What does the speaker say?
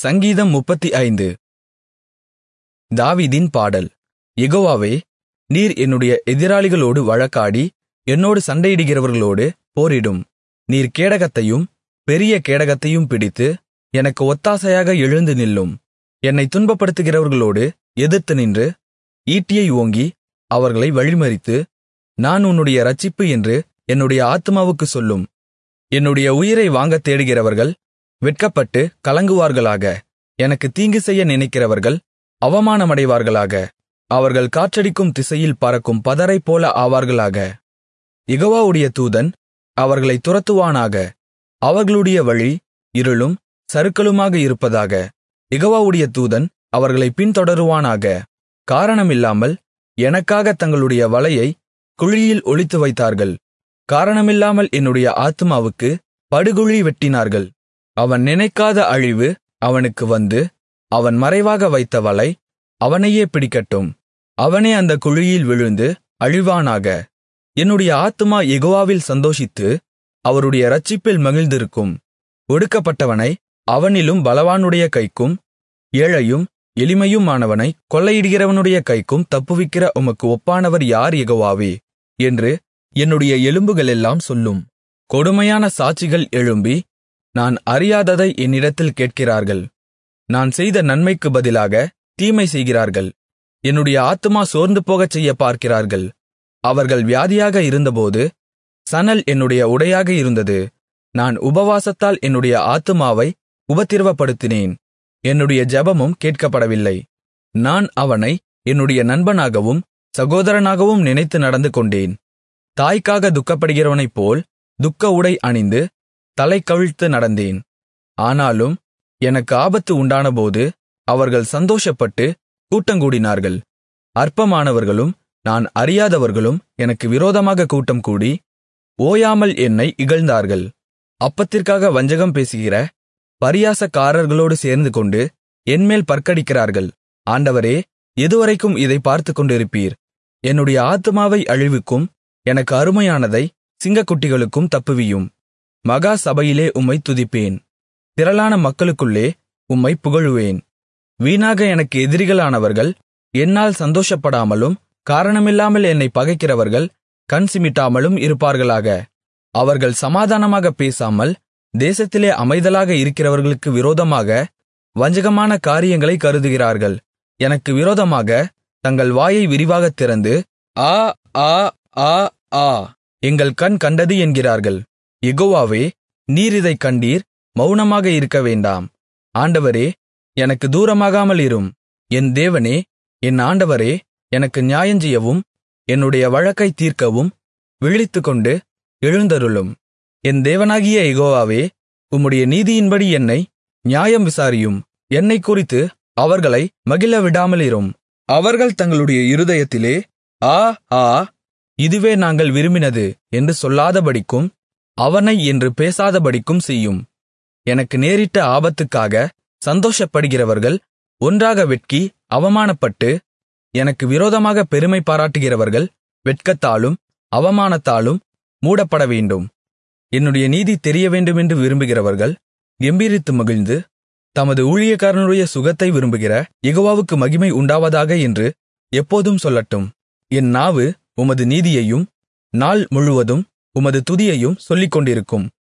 சங்கீதம் முப்பத்தைந்து தாவீதின் பாடல் யெகோவாவே நீர் என்னுடைய எதிராளிகளோடு வழக்காடி என்னோடு சண்டையிடுகிறவர்களோடு போரிடும் நீர் கேடகத்தையும் பெரிய கேடகத்தையும் பிடித்து எனக்கு ஒத்தாசையாக எழுந்து நில்லும் என்னைத் துன்பப்படுத்துகிறவர்களோடு எதிர்த்து நின்று ஈட்டியை ஓங்கி அவர்களை வழிமறித்து நான் உன்னுடைய இரட்சிப்பு என்று என்னுடைய ஆத்துமாவுக்குச் சொல்லும் என்னுடைய உயிரை வாங்கத் தேடுகிறவர்கள் வெட்கப்பட்டு கலங்குவார்களாக எனக்குத் தீங்கு செய்ய நினைக்கிறவர்கள் அவமானமடைவார்களாக அவர்கள் காற்றடிக்கும் திசையில் பறக்கும் பதரைப்போல ஆவார்களாக யெகோவாவுடைய தூதன் அவர்களைத் துரத்துவானாக அவர்களுடைய வழி இருளும் சறுக்கலுமாக இருப்பதாக யெகோவாவுடைய தூதன் அவர்களைப் பின்தொடருவானாக காரணமில்லாமல் எனக்காகத் தங்களுடைய வலையை குழியில் ஒளித்து வைத்தார்கள் காரணமில்லாமல் என்னுடைய ஆத்துமாவுக்கு படுகுழி வெட்டினார்கள் அவன் நினைக்காத அழிவு அவனுக்கு வந்து அவன் மறைவாக வைத்த வலை அவனையே பிடிக்கட்டும் அவனே அந்தக் குழியில் விழுந்து அழிவானாக என்னுடைய ஆத்துமா யெகோவாவில் சந்தோஷித்து அவருடைய இரட்சிப்பில் மகிழ்ந்திருக்கும் ஒடுக்கப்பட்டவனை அவனிலும் பலவானுடைய கைக்கும் ஏழையும் எளிமையுமானவனை கொள்ளையிடுகிறவனுடைய கைக்கும் தப்புவிக்கிற உமக்கு ஒப்பானவர் யார் யெகோவாவே என்று என்னுடைய எலும்புகளெல்லாம் சொல்லும் கொடுமையான சாட்சிகள் எழும்பி நான் அறியாததை என்னிடத்தில் கேட்கிறார்கள் நான் செய்த நன்மைக்கு பதிலாக தீமை செய்கிறார்கள் என்னுடைய ஆத்துமா சோர்ந்து போகச் செய்ய பார்க்கிறார்கள் அவர்கள் வியாதியாக இருந்தபோது சணல் என்னுடைய உடையாக இருந்தது நான் உபவாசத்தால் என்னுடைய ஆத்துமாவை உபத்திரவப்படுத்தினேன் என்னுடைய ஜெபமும் கேட்கப்படவில்லை நான் அவனை என்னுடைய நண்பனாகவும் சகோதரனாகவும் நினைத்து நடந்து கொண்டேன் தாய்க்காக துக்கப்படுகிறவனைப்போல் துக்க உடை அணிந்து தலை கவிழ்த்து நடந்தேன் ஆனாலும் எனக்கு ஆபத்து உண்டானபோது அவர்கள் சந்தோஷப்பட்டு கூட்டங்கூடினார்கள் அற்பமானவர்களும் நான் அறியாதவர்களும் எனக்கு விரோதமாக கூட்டம் கூடி ஓயாமல் என்னை இகழ்ந்தார்கள் அப்பத்திற்காக வஞ்சகம் பேசுகிற பரியாசக்காரர்களோடு சேர்ந்துகொண்டு என்மேல் பற்கடிக்கிறார்கள் ஆண்டவரே எதுவரைக்கும் இதை பார்த்துக்கொண்டிருப்பீர் என்னுடைய ஆத்துமாவை அழிவுக்கும் எனக்கு அருமையானதை சிங்கக்குட்டிகளுக்கும் தப்புவியும் மகா சபையிலே உம்மை துதிப்பேன் திரளான மக்களுக்குள்ளே உம்மை புகழுவேன் வீணாக எனக்கு எதிரிகளானவர்கள் என்னால் சந்தோஷப்படாமலும் காரணமில்லாமல் என்னை பகைக்கிறவர்கள் கண் சிமிட்டாமலும் இருப்பார்களாக அவர்கள் சமாதானமாக பேசாமல் தேசத்திலே அமைதலாக இருக்கிறவர்களுக்கு விரோதமாக வஞ்சகமான காரியங்களை கருதுகிறார்கள் எனக்கு விரோதமாக தங்கள் வாயை விரிவாகத் திறந்து ஆ ஆ ஆ ஆ எங்கள் கண் கண்டது என்கிறார்கள் யெகோவாவே நீர் இதைக் கண்டீர் மௌனமாக இருக்க வேண்டாம் ஆண்டவரே எனக்கு தூரமாகாமல் இரும் என் தேவனே என் ஆண்டவரே எனக்கு நியாயஞ்செய்யவும் என்னுடைய வழக்கைத் தீர்க்கவும் விழித்துக்கொண்டு எழுந்தருளும் என் தேவனாகிய யெகோவாவே உம்முடைய நீதியின்படி என்னை நியாயம் விசாரியும் என்னைக் குறித்து அவர்களை மகிழ விடாமலிரும் அவர்கள் தங்களுடைய இருதயத்திலே ஆ ஆ இதுவே நாங்கள் விரும்பினது என்று சொல்லாதபடிக்கும் அவனை என்று பேசாதபடிக்கும் செய்யும் எனக்கு நேரிட்ட ஆபத்துக்காக சந்தோஷப்படுகிறவர்கள் ஒன்றாக வெட்கி அவமானப்பட்டு எனக்கு விரோதமாக பெருமை பாராட்டுகிறவர்கள் வெட்கத்தாலும் அவமானத்தாலும் மூடப்படவேண்டும் என்னுடைய நீதி தெரியவேண்டுமென்று விரும்புகிறவர்கள் கெம்பீரித்து மகிழ்ந்து தமது ஊழியக்காரனுடைய சுகத்தை விரும்புகிற யெகோவாவுக்கு மகிமை உண்டாவதாக என்று எப்போதும் சொல்லட்டும் என் நாவு உமது நீதியையும் நாள் முழுவதும் உமது துதியையும் சொல்லிக்கொண்டிருக்கும்